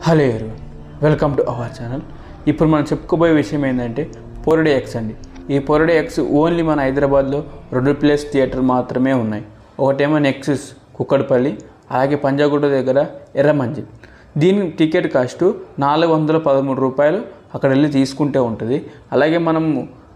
hello ఎవరు welcome to our channel ఇప్పుడు మనం చెప్పుకోబోయే విషయం ఏంటంటే పొరడే ఎక్స్ అండి ఈ పొరడే ఎక్స్ ఓన్లీ మన హైదరాబాద్లో రెండు ప్లేస్ థియేటర్ మాత్రమే ఉన్నాయి ఒకటేమో నెక్సస్ కుక్కడపల్లి అలాగే పంజాగుట్ట దగ్గర ఎర్రమంజిల్ దీని టికెట్ కాస్ట్ నాలుగు వందల పదమూడు రూపాయలు అక్కడ వెళ్ళి తీసుకుంటే ఉంటుంది అలాగే మనం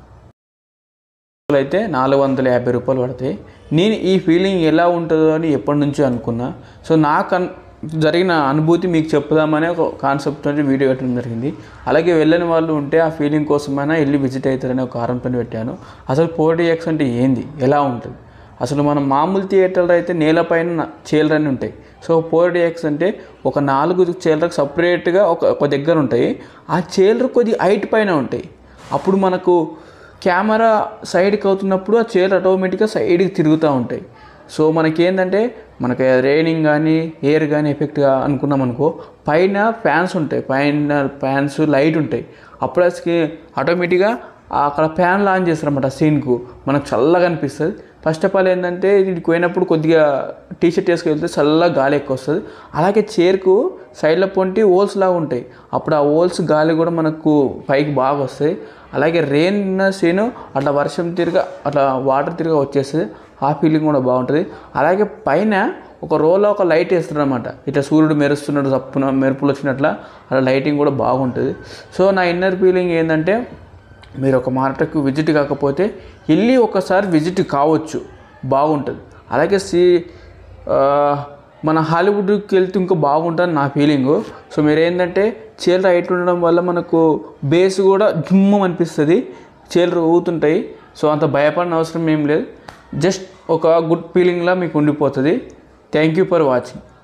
అయితే నాలుగు వందల యాభై రూపాయలు పడతాయి నేను ఈ ఫీలింగ్ ఎలా ఉంటుందో అని ఎప్పటి నుంచో అనుకున్నా సో నాకు అన్ జరిగిన అనుభూతి మీకు చెప్పుదామనే ఒక కాన్సెప్ట్ తోటి వీడియో పెట్టడం జరిగింది అలాగే వెళ్ళని వాళ్ళు ఉంటే ఆ ఫీలింగ్ కోసమైనా వెళ్ళి విజిట్ అవుతారనే ఒక కారణంతో పెట్టాను అసలు ఫోర్ ఎక్స్ అంటే ఏంది ఎలా ఉంటుంది అసలు మనం మామూలు థియేటర్లో అయితే నేలపైన చీలరని ఉంటాయి సో ఫోర్ ఎక్స్ అంటే ఒక నాలుగు చీలరకు సపరేట్గా ఒక ఒక దగ్గర ఉంటాయి ఆ చీలరు కొద్ది హైట్ పైన ఉంటాయి అప్పుడు మనకు కెమెరా సైడ్కి అవుతున్నప్పుడు ఆ చైర్ ఆటోమేటిక్గా సైడ్కి తిరుగుతూ ఉంటాయి సో మనకి ఏంటంటే మనకి రైనింగ్ కానీ ఎయిర్ కానీ ఎఫెక్ట్గా అనుకున్నాం అనుకో పైన ఫ్యాన్స్ ఉంటాయి పైన ఫ్యాన్స్ లైట్ ఉంటాయి అప్పుడు అసలు ఆటోమేటిక్గా అక్కడ ఫ్యాన్ లాంచ్ చేస్తారన్నమాట సీన్కు మనకు చల్లగా అనిపిస్తుంది ఫస్ట్ ఆఫ్ ఆల్ ఏంటంటే ఇది పోయినప్పుడు కొద్దిగా టీ షర్ట్ వేసుకెళ్తే చల్లగా గాలి ఎక్కువ వస్తుంది అలాగే చైర్కు సైడ్లో పొంటి హోల్స్ లాగా ఉంటాయి అప్పుడు ఆ హోల్స్ గాలి కూడా మనకు పైకి బాగా వస్తాయి అలాగే రెయిన్ సీను అట్లా వర్షం తిరగ అట్లా వాటర్ తిరగ వచ్చేస్తుంది ఆ ఫీలింగ్ కూడా బాగుంటుంది అలాగే పైన ఒక రోలో ఒక లైట్ వేస్తారు అనమాట ఇట్లా సూర్యుడు మెరుస్తున్నాడు చప్పున మెరుపులు వచ్చినట్ల అలా లైటింగ్ కూడా బాగుంటుంది సో నా ఇన్నర్ ఫీలింగ్ ఏంటంటే మీరు ఒక మార్కెట్కు విజిట్ కాకపోతే వెళ్ళి ఒకసారి విజిట్ కావచ్చు బాగుంటుంది అలాగే సి ఆ, మన హాలీవుడ్కి వెళ్తే ఇంకా బాగుంటుంది నా ఫీలింగు సో మీరు ఏంటంటే చీలర హైట్ ఉండడం వల్ల మనకు బేస్ కూడా జుమ్మం అనిపిస్తుంది చీలరు ఊతుంటాయి సో అంత భయపడిన అవసరం ఏం లేదు జస్ట్ ఒక గుడ్ ఫీలింగ్లా మీకు ఉండిపోతుంది థ్యాంక్ యూ ఫర్ వాచింగ్